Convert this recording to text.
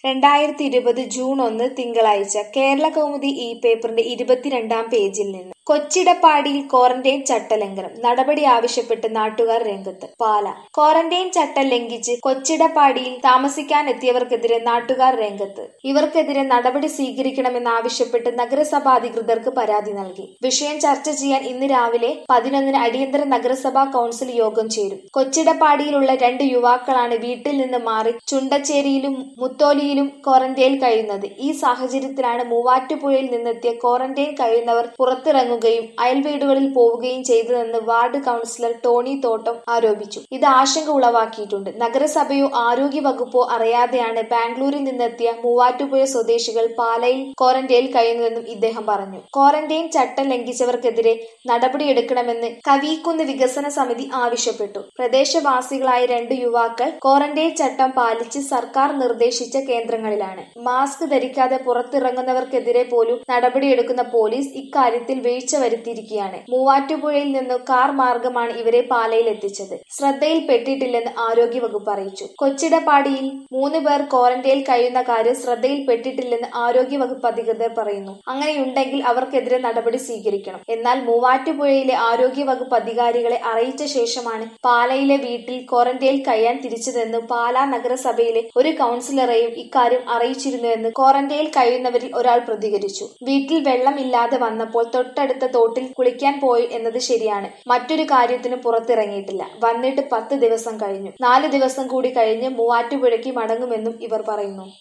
രണ്ടായിരത്തി ഇരുപത് ജൂൺ ഒന്ന് തിങ്കളാഴ്ച കേരള കൗമുദി ഈ പേപ്പറിന്റെ ഇരുപത്തിരണ്ടാം പേജിൽ നിന്ന് കൊച്ചിടപ്പാടിയിൽ ക്വാറന്റൈൻ ചട്ടലംഘനം നടപടി ആവശ്യപ്പെട്ട് നാട്ടുകാർ രംഗത്ത് പാല ക്വാറന്റൈൻ ചട്ടം ലംഘിച്ച് കൊച്ചിടപ്പാടിയിൽ താമസിക്കാനെത്തിയവർക്കെതിരെ നാട്ടുകാർ രംഗത്ത് ഇവർക്കെതിരെ നടപടി സ്വീകരിക്കണമെന്നാവശ്യപ്പെട്ട് നഗരസഭാ അധികൃതർക്ക് പരാതി നൽകി വിഷയം ചർച്ച ചെയ്യാൻ ഇന്ന് രാവിലെ പതിനൊന്നിന് അടിയന്തര നഗരസഭാ കൗൺസിൽ യോഗം ചേരും കൊച്ചിടപ്പാടിയിലുള്ള രണ്ട് യുവാക്കളാണ് വീട്ടിൽ നിന്ന് മാറി ചുണ്ടച്ചേരിയിലും മുത്തോലിയിലും ക്വാറന്റൈനിൽ കഴിയുന്നത് ഈ സാഹചര്യത്തിലാണ് മൂവാറ്റുപുഴയിൽ നിന്നെത്തിയ ക്വാറന്റൈൻ കഴിയുന്നവർ പുറത്തിറങ്ങുകയും അയൽവീടുകളിൽ പോവുകയും ചെയ്തതെന്ന് വാർഡ് കൗൺസിലർ ടോണി തോട്ടം ആരോപിച്ചു ഇത് ആശങ്ക ഉളവാക്കിയിട്ടുണ്ട് നഗരസഭയോ ആരോഗ്യ വകുപ്പോ അറിയാതെയാണ് ബാംഗ്ലൂരിൽ നിന്നെത്തിയ മൂവാറ്റുപുഴ സ്വദേശികൾ പാലയിൽ ക്വാറന്റൈനിൽ കഴിയുന്നതെന്നും ഇദ്ദേഹം പറഞ്ഞു ക്വാറന്റൈൻ ചട്ടം ലംഘിച്ചവർക്കെതിരെ നടപടിയെടുക്കണമെന്ന് കവീക്കുന്ന് വികസന സമിതി ആവശ്യപ്പെട്ടു പ്രദേശവാസികളായ രണ്ട് യുവാക്കൾ ക്വാറന്റൈൻ ചട്ടം പാലിച്ച് സർക്കാർ നിർദ്ദേശിച്ച കേന്ദ്രങ്ങളിലാണ് മാസ്ക് ധരിക്കാതെ പുറത്തിറങ്ങുന്നവർക്കെതിരെ പോലും നടപടിയെടുക്കുന്ന പോലീസ് ഇക്കാര്യത്തിൽ വീഴ്ച വരുത്തിയിരിക്കുകയാണ് മൂവാറ്റുപുഴയിൽ നിന്ന് കാർ മാർഗമാണ് ഇവരെ പാലയിൽ എത്തിച്ചത് ശ്രദ്ധയിൽപ്പെട്ടിട്ടില്ലെന്ന് ആരോഗ്യവകുപ്പ് അറിയിച്ചു കൊച്ചിടപ്പാടിയിൽ മൂന്ന് പേർ ക്വാറന്റൈനിൽ കഴിയുന്ന കാര്യം ശ്രദ്ധയിൽപ്പെട്ടിട്ടില്ലെന്ന് ആരോഗ്യവകുപ്പ് അധികൃതർ പറയുന്നു അങ്ങനെയുണ്ടെങ്കിൽ അവർക്കെതിരെ നടപടി സ്വീകരിക്കണം എന്നാൽ മൂവാറ്റുപുഴയിലെ ആരോഗ്യവകുപ്പ് അധികാരികളെ അറിയിച്ച ശേഷമാണ് പാലയിലെ വീട്ടിൽ ക്വാറന്റൈനിൽ കഴിയാൻ തിരിച്ചതെന്ന് പാലാ നഗരസഭയിലെ ഒരു കൗൺസിലറെയും ഇക്കാര്യം അറിയിച്ചിരുന്നുവെന്ന് ക്വാറന്റൈനിൽ കഴിയുന്നവരിൽ ഒരാൾ പ്രതികരിച്ചു വീട്ടിൽ വെള്ളമില്ലാതെ വന്നപ്പോൾ തൊട്ടടുത്ത തോട്ടിൽ കുളിക്കാൻ പോയി എന്നത് ശരിയാണ് മറ്റൊരു കാര്യത്തിന് പുറത്തിറങ്ങിയിട്ടില്ല വന്നിട്ട് പത്ത് ദിവസം കഴിഞ്ഞു നാല് ദിവസം കൂടി കഴിഞ്ഞ് മൂവാറ്റുപുഴയ്ക്ക് മടങ്ങുമെന്നും ഇവർ പറയുന്നു